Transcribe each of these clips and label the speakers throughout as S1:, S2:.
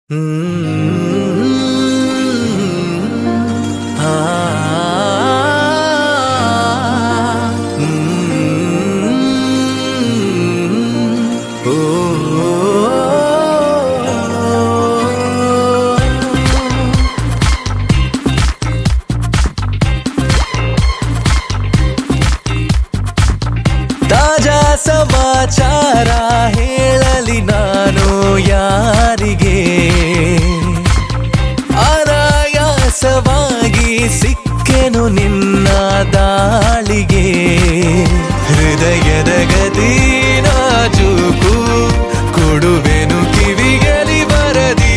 S1: ತಾಜಾ ಸಮಾಚಾರ ಹೇಳಲಿ ನಾನು ಯಾರಿಗೆ ಅನಾಯಾಸವಾಗಿ ಸಿಕ್ಕೆನು ನಿನ್ನ ದಾಳಿಗೆ ಹೃದಯದ ಗತಿ ನಾಜೂಕು ಕೊಡುವೆನು ಕಿವಿಗಲಿ ಬರದಿ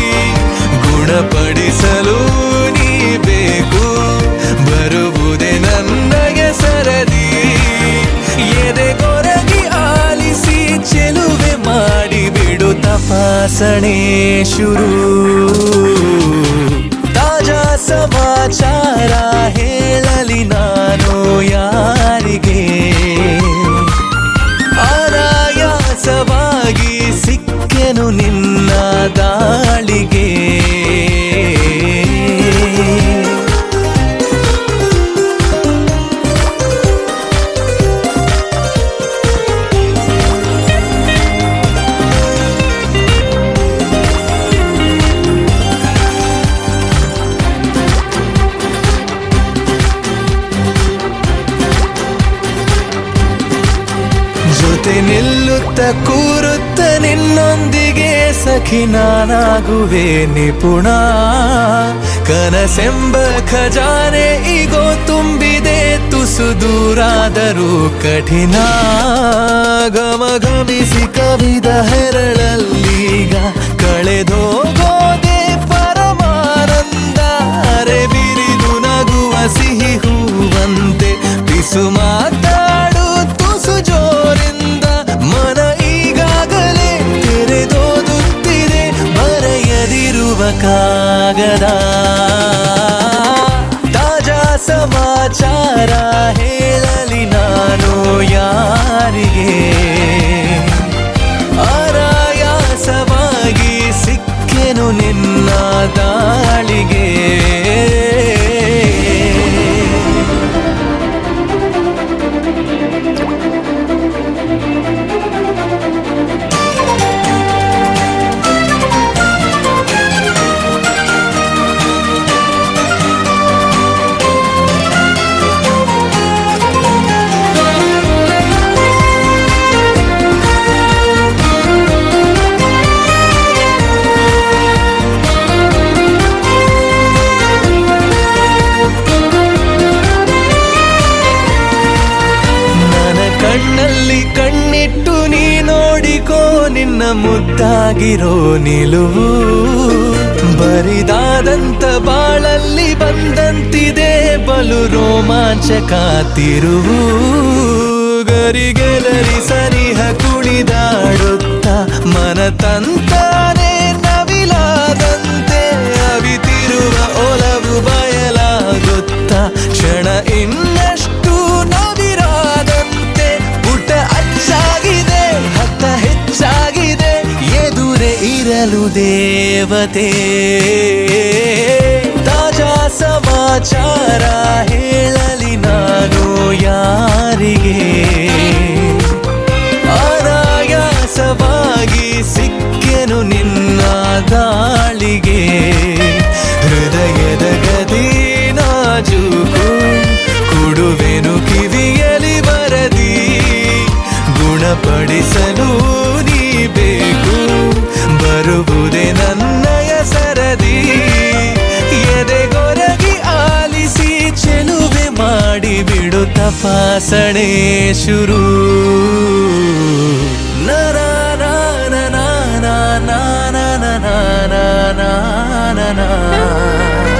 S1: ಗುಣಪಡಿಸಲು ನೀ ಬೇಕು ಬರುವುದೇ ನನಗೆ ಸರದಿ ಎದೆಗೊರಗಿ ಆಲಿಸಿ ಚೆಲುವೆ ಮಾಡಿ ಬಿಡು ತಪಾಸಣೆ ಶುರು ತಾಜಾ ಸಮಾಚಾರ ಹೇಳಲಿ ನಾನು ಯಾರಿಗೆ ಆರಾಯಾಸವಾಗಿ ಸಿಕ್ಕೆನು ನಿನ್ನ ದಾಳಿಗೆ ಜೊತೆ ನಿಲ್ಲುತ್ತ ಕೂರುತ್ತ ನಿನ್ನೊಂದಿಗೆ ಸಖಿ ನಾನಾಗುವೆ ನಿಪುಣ ಕನಸೆಂಬ ಖಜಾನೆ ಈಗೋ ತುಂಬಿದೆ ತುಸು ದೂರಾದರೂ ಕಠಿಣ ಗಮ ಗಮಿಸಿ ಕವಿದ ಹೆರಳಲ್ಲೀಗ ಕಳೆದೋಗೋದೆ ಪರಮಾನಂದ ಅರೆ ಬಿರಿದು ನಗುವ ಸಿಹಿ ಹೂವಂತೆ ಬಿಸು ಮಾತಾಡು ತುಸು ಜೋರಿಂದ ಮನ ಈಗಾಗಲೇ ತೆರೆದೋದುತ್ತಿದೆ ಬರೆಯದಿರುವ ಕಾಗದ ತಾಜಾ ಸಮಾಚಾರ ಹೇಳಲಿ ನಾನು ಯಾರಿಗೆ ಆರಾಯಾಸವಾಗಿ ಸಿಕ್ಕೆನು ನಿನ್ನ ದಾಳಿಗೆ ನನ್ನ ಕಣ್ಣಲ್ಲಿ ಕಣ್ಣಿಟ್ಟು ನೀ ನೋಡಿಕೋ ನಿನ್ನ ಮುದ್ದಾಗಿರೋ ನಿಲುವು ಬರಿದಾದಂತ ಬಾಳಲ್ಲಿ ಬಂದಂತಿದೆ ಬಲು ರೋಮಾಂಚಕ ತಿರುವು ಗರಿಗೆಲರಿ ಸರಿಹ ಕುಣಿದಾಡುತ್ತ ಮನ ತಂತಾನೆ ನವಿಲಾದಂತೆ ಅವಿತಿರುವ ಒಲವು ಬಯಲಾಗುತ್ತ ಕ್ಷಣ ಇನ್ನಷ್ಟು ನವಿರಾದಂತೆ ಪುಟ ಅಚ್ಚಾಗಿದೆ ಹತ್ತ ಹೆಚ್ಚಾಗಿದೆ ಎದುರೆ ಇರಲು ದೇವತೆ ತಾಜಾ ಸಮಾಚಾರ ಹೇಳಲಿ ನಾನು ಯಾರಿಗೆ ಆರಾಯಾಸವಾಗಿ ಸಿಕ್ಕೆನು ನಿನ್ನ ದಾಳಿಗೆ ಹೃದಯದ ಗದಿ ನಾಜೂಕು ಕೊಡುವೆನು ಕಿವಿಯಲಿ ಬರದಿ ಗುಣಪಡಿಸಲು ನೀ ಬೇಕು ಬರುವುದೇ ನನ್ನಯ ಸರದಿ ಎದೆಗೊರಗಿ ಆಲಿಸಿ ಚೆಲುವೆ ಮಾಡಿ ಬಿಡು ತಪಾಸಣೆ ಶುರು ನರ ನಾನ ನಾನ ನಾನ ನಾನ ನಾನ ನಾನ